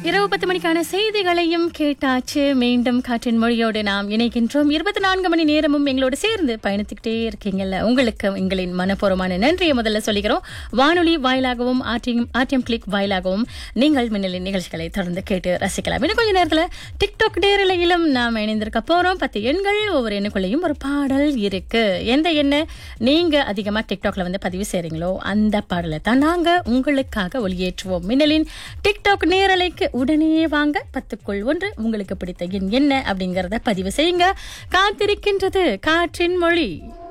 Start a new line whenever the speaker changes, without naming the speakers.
இரவு பத்து மணிக்கான செய்திகளையும் கேட்டாச்சு மீண்டும் காற்றின் மொழியோடு நாம் இணைகின்றோம் இருபத்தி நான்கு மணி நேரமும் எங்களோடு சேர்ந்து பயணித்துக்கிட்டே இருக்கீங்கல்ல உங்களுக்கு எங்களின் மனப்பூர்வமான நன்றியை முதல்ல சொல்லிக்கிறோம் வானொலி வாயிலாகவும் ஆர்டிஎம் ஆர்டிஎம் கிளிக் வாயிலாகவும் நீங்கள் மின்னலின் நிகழ்ச்சிகளை தொடர்ந்து கேட்டு ரசிக்கலாம் இன்னும் கொஞ்ச நேரத்தில் டிக்டாக் நேரலையிலும் நாம் இணைந்திருக்க போறோம் பத்து எண்கள் ஒவ்வொரு எண்ணுக்குள்ளேயும் ஒரு பாடல் இருக்கு எந்த எண்ணை நீங்க அதிகமா டிக்டாக்ல வந்து பதிவு செய்றீங்களோ அந்த பாடலை தான் நாங்க உங்களுக்காக ஒளியேற்றுவோம் மின்னலின் டிக்டாக் நேரலைக்கு உடனே வாங்க பத்துக்குள் ஒன்று உங்களுக்கு பிடித்த எண் என்ன அப்படிங்கறத பதிவு செய்யுங்க காத்திருக்கின்றது காற்றின் மொழி